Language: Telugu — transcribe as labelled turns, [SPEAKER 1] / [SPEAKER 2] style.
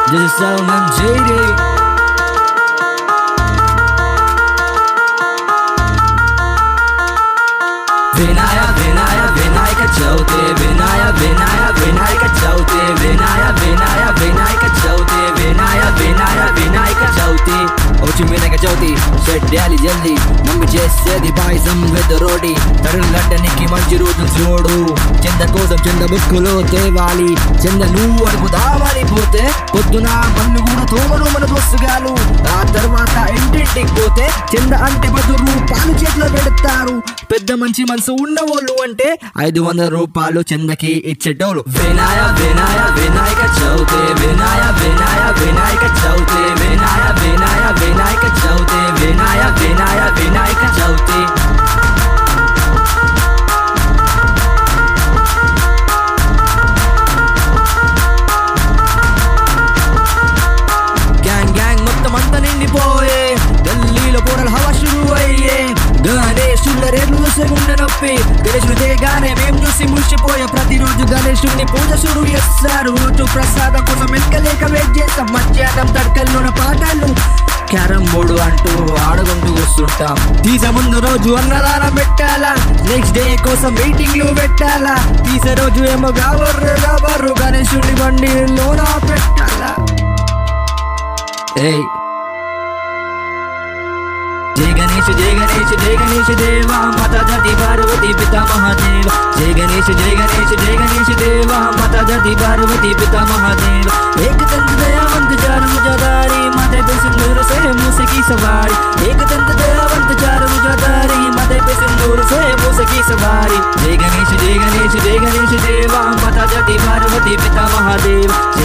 [SPEAKER 1] This is Salman JD. వినాయ వినాయ వినాయక చవితి వినాయ వినాయ వినాయక చవితి వినాయ వినాయ వినాయక చవితి వినాయ వినాయ వినాయక చవితి వచ్చి వినాయక చవితి చెడ్డాలి జల్దీ మమ్మీ చేసేది పాయసం పెద్ద రోడి తరుణ్ గడ్డనికి మంచి రోజు చూడు చంద కోసం చంద బుక్కులో తేవాలి చంద నువ్వు అడుగు దావాలి పోతే పొద్దున మన్ను కూడా తోమను మన దోస్తుగాలు ఆ తర్వాత ఇంటింటికి పోతే చంద అంటే పది రూపాయలు చేతిలో పెడతారు పెద్ద మంచి మనసు ఉన్నవాళ్ళు అంటే ఐదు వందల రూపాయలు చందకి ఇచ్చేటోళ్ళు వినాయ వినాయ వినాయక చవితి వినాయ వినాయ వినాయక చవితి వినాయ వినాయ వినాయక చవితి వినాయ వినాయ వినాయక చవితి గ్యాంగ్ గ్యాంగ్ మొత్తం అంతా నిండిపోయే గల్లీలో పోరలు హవా షురు అయ్యే గణేశుల రేట్లు చూసే గుండె నొప్పి గణేశుడు తేగానే మేము చూసి మురిసిపోయే ప్రతిరోజు గణేశుడిని పూజ షురు చేస్తారు రోజు ప్రసాదం కోసం వెనకలేక వెయిట్ చేస్తాం మధ్యాహ్నం తడకల్లోన పాటలు క్యారం బోర్డు అంటూ ఆడుకుంటూ వస్తుంటాం తీసే ముందు రోజు అన్నదానం పెట్టాలా నెక్స్ట్ డే కోసం మీటింగ్లు పెట్టాలా తీసే రోజు ఏమో గాబర్రు గాబర్రు గణేశుడి బండి లోన పెట్టాలా ఏయ్ జయ గణేష్ జయ గణేష్ జయ గణేష్ దేవా మాతా జాతి పార్వతి పితా మహాదేవ జయ గణేష్ జయ గణేష్ జయ గణేష్ దేవా మాతా జాతి పార్వతి పితా మహాదేవ एक दंत दयावंत चार मुजादारी माथे पे सिंदूर से मूसे की सवारी एक दंत दयावंत चार मुजादारी माथे पे सिंदूर से मूसे की सवारी जय गणेश जय गणेश जय गणेश देवा माता जाति पार्वती पिता महादेव